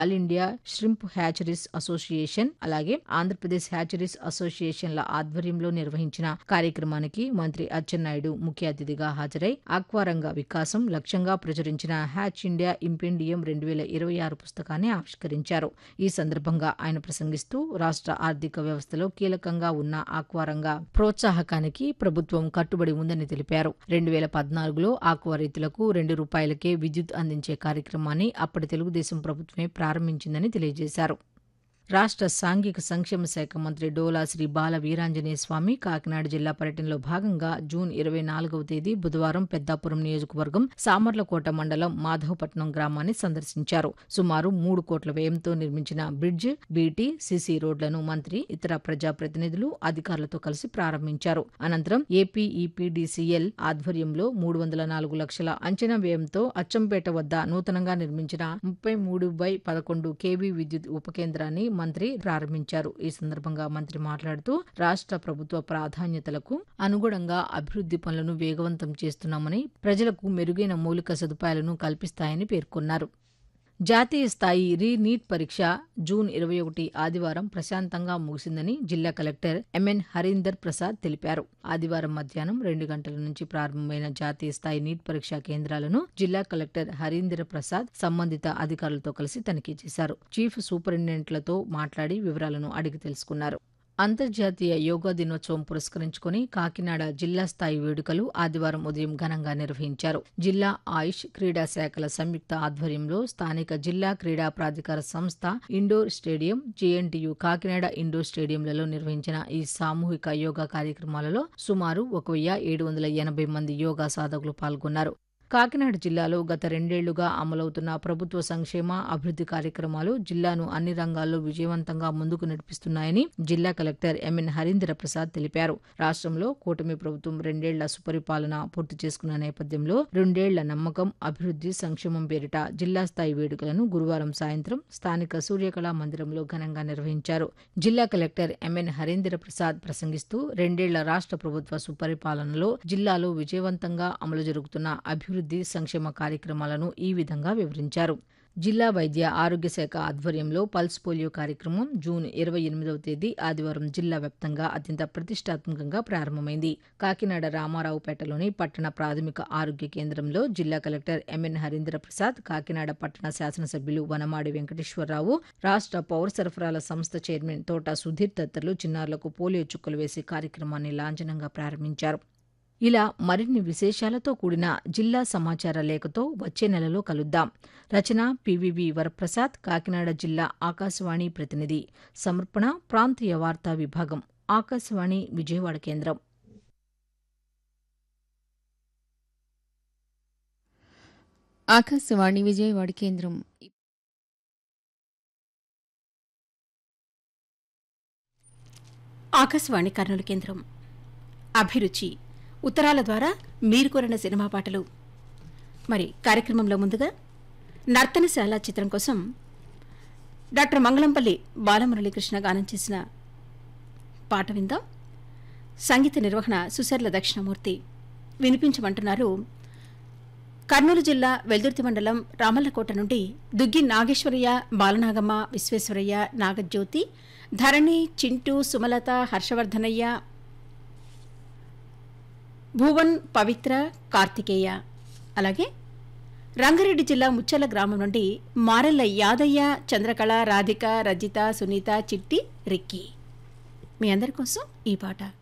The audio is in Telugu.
all India shrimp hatcheries association అలాగే ఆంధ్రప్రదేశ్ హ్యాచరీస్ అసోసియేషన్ల ఆధ్వర్యంలో నిర్వహించిన కార్యక్రమానికి మంత్రి అచ్చెన్నాయుడు ముఖ్య అతిథిగా హాజరై ఆక్వారంగ వికాసం లక్ష్యంగా ప్రచురించిన హ్యాచ్ ఇండియా ఇంపెండియం రెండు వేల ఇరవై ఆరు పుస్తకాన్ని ఆవిష్కరించారు ఈ సందర్భంగా ఆయన ప్రసంగిస్తూ రాష్ట్ర ఆర్థిక వ్యవస్థలో కీలకంగా ఉన్న ఆక్వారంగ ప్రోత్సాహకానికి ప్రభుత్వం కట్టుబడి ఉందని తెలిపారు రెండు వేల పద్నాలుగులో ఆక్వా రైతులకు రెండు రూపాయలకే విద్యుత్ అందించే కార్యక్రమాన్ని అప్పటి తెలుగుదేశం ప్రభుత్వమే ప్రారంభించిందని తెలియజేశారు రాష్ట్ర సాంఘిక సంక్షేమ శాఖ మంత్రి డోలా శ్రీ బాల వీరాంజనేయ స్వామి కాకినాడ జిల్లా పర్యటనలో భాగంగా జూన్ ఇరవై నాలుగవ తేదీ బుధవారం పెద్దాపురం నియోజకవర్గం సామర్లకోట మండలం మాధవపట్నం గ్రామాన్ని సందర్శించారు సుమారు మూడు కోట్ల వ్యయంతో నిర్మించిన బ్రిడ్జ్ బీటీ సిసి రోడ్లను మంత్రి ఇతర ప్రజాప్రతినిధులు అధికారులతో కలిసి ప్రారంభించారు అనంతరం ఏపీఈపీడీసీఎల్ ఆధ్వర్యంలో మూడు వందల నాలుగు లక్షల అంచనా వ్యయంతో అచ్చంపేట వద్ద నూతనంగా నిర్మించిన ముప్పై మూడు బై పదకొండు కేవీ విద్యుత్ ఉపకేంద్రాన్ని మంత్రి ప్రారంభించారు ఈ సందర్భంగా మంత్రి మాట్లాడుతూ రాష్ట్ర ప్రభుత్వ ప్రాధాన్యతలకు అనుగుణంగా అభివృద్ది పనులను వేగవంతం చేస్తున్నామని ప్రజలకు మెరుగైన మౌలిక సదుపాయాలను కల్పిస్తాయని పేర్కొన్నారు జాతీయ స్థాయి రీ నీట్ పరీక్ష జూన్ ఇరవై ఒకటి ఆదివారం ప్రశాంతంగా ముగిసిందని జిల్లా కలెక్టర్ ఎంఎన్ హరీందర్ ప్రసాద్ తెలిపారు ఆదివారం మధ్యాహ్నం రెండు గంటల నుంచి ప్రారంభమైన జాతీయ స్థాయి నీట్ పరీక్షా కేంద్రాలను జిల్లా కలెక్టర్ హరీందర్ ప్రసాద్ సంబంధిత అధికారులతో కలిసి తనిఖీ చేశారు చీఫ్ సూపరింటెండెంట్లతో మాట్లాడి వివరాలను అడిగి తెలుసుకున్నారు అంతర్జాతీయ యోగా దినోత్సవం పురస్కరించుకుని కాకినాడ జిల్లా స్థాయి వేడుకలు ఆదివారం ఉదయం ఘనంగా నిర్వహించారు జిల్లా ఆయుష్ క్రీడా శాఖల సంయుక్త ఆధ్వర్యంలో స్థానిక జిల్లా క్రీడా ప్రాధికార సంస్థ indoor stadium JNTU Kakinada indoor స్టేడియంలలో నిర్వహించిన ఈ సామూహిక యోగా కార్యక్రమాలలో సుమారు ఒక వెయ్యి ఏడు వందల ఎనభై మంది యోగా సాధకులు పాల్గొన్నారు కాకినాడ జిల్లాలో గత రెండేళ్లుగా అమలవుతున్న ప్రభుత్వ సంక్షేమ అభివృద్ది కార్యక్రమాలు జిల్లాను అన్ని రంగాల్లో విజయవంతంగా ముందుకు నడిపిస్తున్నాయని జిల్లా కలెక్టర్ ఎంఎన్ హరీంద్ర ప్రసాద్ తెలిపారు రాష్ట్రంలో కూటమి ప్రభుత్వం రెండేళ్ల సుపరిపాలన పూర్తి చేసుకున్న నేపథ్యంలో రెండేళ్ల నమ్మకం అభివృద్ది సంక్షేమం పేరిట జిల్లా స్థాయి వేడుకలను గురువారం సాయంత్రం స్థానిక సూర్యకళా మందిరంలో ఘనంగా నిర్వహించారు జిల్లా కలెక్టర్ ఎంఎన్ హరీంద్ర ప్రసాద్ ప్రసంగిస్తూ రెండేళ్ల రాష్ట్ర ప్రభుత్వ సుపరిపాలనలో జిల్లాలో విజయవంతంగా అమలు జరుగుతున్న అభివృద్ది అభివృద్ది సంక్షేమ కార్యక్రమాలను ఈ విధంగా వివరించారు జిల్లా వైద్య ఆరోగ్య శాఖ ఆధ్వర్యంలో పల్స్ పోలియో కార్యక్రమం జూన్ ఇరవై ఎనిమిదవ తేదీ ఆదివారం జిల్లా వ్యాప్తంగా అత్యంత ప్రతిష్టాత్మకంగా ప్రారంభమైంది కాకినాడ రామారావుపేటలోని పట్టణ ప్రాథమిక ఆరోగ్య కేంద్రంలో జిల్లా కలెక్టర్ ఎంఎన్ హరీంద్ర ప్రసాద్ కాకినాడ పట్టణ శాసనసభ్యులు వనమాడి వెంకటేశ్వరరావు రాష్ట్ర పౌర సరఫరాల సంస్థ చైర్మన్ తోట సుధీర్ తదితరులు చిన్నారులకు పోలియో చుక్కలు వేసే కార్యక్రమాన్ని లాంఛనంగా ప్రారంభించారు ఇలా మరిన్ని విశేషాలతో కూడిన జిల్లా సమాచార లేఖతో వచ్చే నెలలో కలుద్దాం రచన పివివి వరప్రసాద్ కాకినాడ జిల్లా ఆకాశవాణి ప్రతినిధి సమర్పణ ప్రాంతీయ వార్తా విభాగం ఆకాశవాణి విజయవాడ కేంద్రం ఆకాశవాణి విజయవాడ కేంద్రం ఆకాశవాణి కర్నూలు కేంద్రం అభిరుచి ఉత్తరాల ద్వారా మీరు కోరిన సినిమా పాటలు మరి కార్యక్రమంలో ముందుగా నర్తనశాల చిత్రం కోసం డాక్టర్ మంగళంపల్లి బాలమురళీకృష్ణ గానం చేసిన పాట విందాం సంగీత నిర్వహణ సుశర్ల దక్షిణమూర్తి వినిపించమంటున్నారు కర్నూలు జిల్లా వెల్దుర్తి మండలం రామల్లకోట నుండి దుగ్గి నాగేశ్వరయ్య బాలనాగమ్మ విశ్వేశ్వరయ్య నాగజ్యోతి ధరణి చింటూ సుమలత హర్షవర్ధనయ్య భువన్ పవిత్ర కార్తికేయ అలాగే రంగారెడ్డి జిల్లా ముచ్చల గ్రామం నుండి మారెల్ల యాదయ్య చంద్రకళ రాధిక రజిత సునీత చిట్టి రిక్కీ మీ అందరి కోసం ఈ పాట